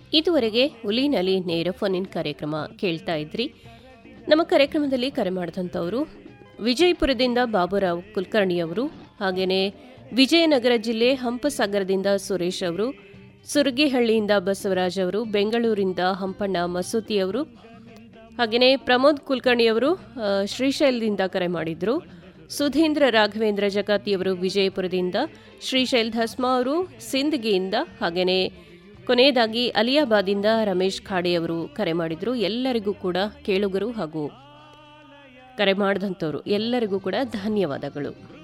ಇದುವರೆಗೆ ಉಲಿನಲ್ಲಿ ನೇರ phone in ಕಾರ್ಯಕ್ರಮ ಕೇಳ್ತಾ ಇದ್ರಿ ನಮ್ಮ ಕಾರ್ಯಕ್ರಮದಲ್ಲಿ ಕರೆ ಮಾಡಿದಂಥವರು ವಿಜಯಪುರದಿಂದ ಬಾಬುರಾವ್ ಕುಲಕರ್ಣಿ ಅವರು ಹಾಗೆಯೇ ವಿಜಯನಗರ ಜಿಲ್ಲೆ ಹಂಪಸಾಗರದಿಂದ ಸುರೇಶ್ ಅವರು ಸುರಗಿಹಳ್ಳಿಯಿಂದ ಬಸವರಾಜ್ ಅವರು ಬೆಂಗಳೂರಿಂದ ಹಂಪಣ್ಣ ಮಸೂತಿ ಅವರು ಹಾಗೆಯೇ ಪ್ರಮೋದ್ ಕುಲಕರ್ಣಿಯವರು ಆ, ಶ್ರೀಶೈಲದಿಂದ ಕರೆ ಮಾಡಿದ್ರು ಸುಧೀಂದ್ರ ರಾಘವೇಂದ್ರ ಜಕಾತಿಯವರು ವಿಜಯಪುರದಿಂದ ಶ್ರೀಶೈಲ್ ಧಸ್ಮಾ ಅವರು ಸಿಂದಗಿಯಿಂದ ಹಾಗೆಯೇ ಕೊನೆಯದಾಗಿ ಅಲಿಯಾಬಾದಿಂದ ರಮೇಶ್ ಖಾಡೆಯವರು ಕರೆ ಮಾಡಿದ್ರು ಎಲ್ಲರಿಗೂ ಕೂಡ ಕೇಳುಗರು ಹಾಗೂ ಕರೆ ಮಾಡಿದಂಥವರು ಎಲ್ಲರಿಗೂ ಕೂಡ ಧನ್ಯವಾದಗಳು